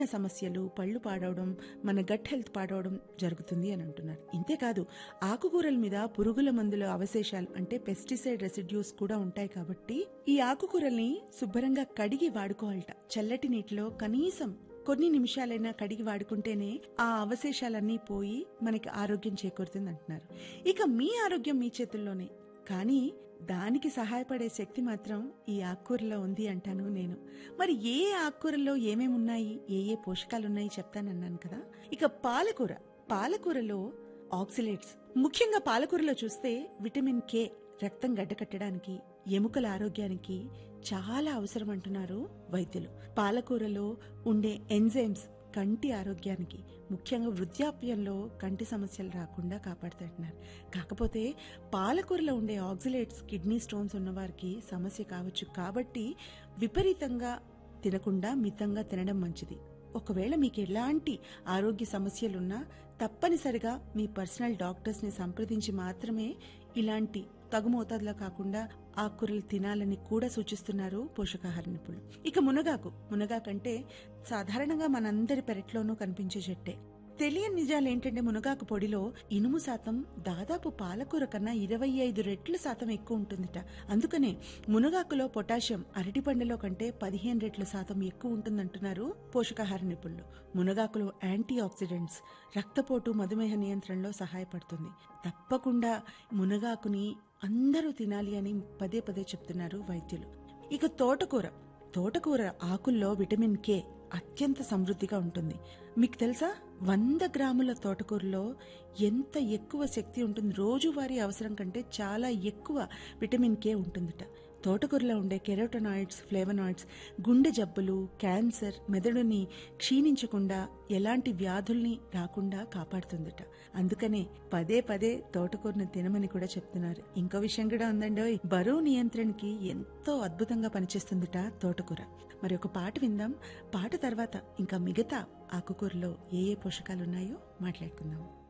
సమస్యలు పళ్ళు పాడవడం మన గట్ హెల్త్ పాడవడం జరుగుతుంది అని అంటున్నారు ఇంతేకాదు ఆకుకూరల మీద పురుగుల మందుల అవశేషాలు అంటే పెస్టిసైడ్ రెసిడ్యూస్ కూడా ఉంటాయి కాబట్టి ఈ ఆకుకూరల్ని శుభ్రంగా కడిగి వాడుకోవాలట చల్లటి నీటిలో కనీసం కొన్ని నిమిషాలైనా కడిగి వాడుకుంటేనే ఆ అవశేషాలన్నీ పోయి మనకి ఆరోగ్యం చేకూరుతుంది అంటున్నారు ఇక మీ ఆరోగ్యం మీ చేతుల్లోనే కానీ దానికి సహాయపడే శక్తి మాత్రం ఈ ఆకుకూరలో ఉంది అంటాను నేను మరి ఏ ఆకుకూరల్లో ఏమేమి ఉన్నాయి ఏ ఏ పోషకాలు ఉన్నాయి చెప్తానన్నాను కదా ఇక పాలకూర పాలకూరలో ఆక్సిలేట్స్ ముఖ్యంగా పాలకూరలో చూస్తే విటమిన్ కే రక్తం గడ్డకట్టడానికి ఎముకల ఆరోగ్యానికి చాలా అవసరం అంటున్నారు వైద్యులు పాలకూరలో ఉండే ఎంజైమ్స్ కంటి ఆరోగ్యానికి ముఖ్యంగా వృద్ధాప్యంలో కంటి సమస్యలు రాకుండా కాపాడుతుంటున్నారు కాకపోతే పాలకూరలో ఉండే ఆక్సిలేట్స్ కిడ్నీ స్టోన్స్ ఉన్నవారికి సమస్య కావచ్చు కాబట్టి విపరీతంగా తినకుండా మితంగా తినడం మంచిది ఒకవేళ మీకు ఎలాంటి ఆరోగ్య సమస్యలున్నా తప్పనిసరిగా మీ పర్సనల్ డాక్టర్స్ ని సంప్రదించి మాత్రమే ఇలాంటి తగు మోతాదులో కాకుండా ఆకుకూరలు తినాలని కూడా సూచిస్తున్నారు పోషకాహార నిపుణులు ఇక మునగాకు మునగాకంటే సాధారణంగా మనందరి పెరట్లోనూ కనిపించే చెట్టే తెలియని నిజాలు ఏంటంటే మునగాకు పొడిలో ఇనుము శాతం దాదాపు పాలకూర కన్నా ఇరవై ఐదు రెట్ల శాతం ఎక్కువ ఉంటుందిట అందుకనే మునగాకులో పొటాషియం అరటిపండులో కంటే పదిహేను రెట్ల శాతం ఎక్కువ ఉంటుందంటున్నారు పోషకాహార నిపుణులు మునగాకులో యాంటీ ఆక్సిడెంట్స్ రక్తపోటు మధుమేహ నియంత్రణలో సహాయపడుతుంది తప్పకుండా మునగాకుని అందరూ తినాలి అని పదే పదే చెప్తున్నారు వైద్యులు ఇక తోటకూర తోటకూర ఆకుల్లో విటమిన్ కే అత్యంత సమృద్ధిగా ఉంటుంది మీకు తెలుసా వంద గ్రాముల తోటకూరలో ఎంత ఎక్కువ శక్తి ఉంటుంది రోజువారీ అవసరం కంటే చాలా ఎక్కువ విటమిన్ కే ఉంటుందట తోటకూరలో ఉండే కెరోటనాయిడ్స్ ఫ్లేవనాయిడ్స్ గుండె జబ్బులు క్యాన్సర్ మెదడుని క్షీణించకుండా ఎలాంటి వ్యాధుల్ని రాకుండా కాపాడుతుందట అందుకనే పదే పదే తోటకూరను తినమని కూడా చెప్తున్నారు ఇంకో విషయం కూడా ఉందండి బరువు నియంత్రణకి ఎంతో అద్భుతంగా పనిచేస్తుందట తోటకూర మరి ఒక పాట విందాం పాట తర్వాత ఇంకా మిగతా ఆకుకూరలో ఏ ఏ పోషకాలు ఉన్నాయో మాట్లాడుకుందాం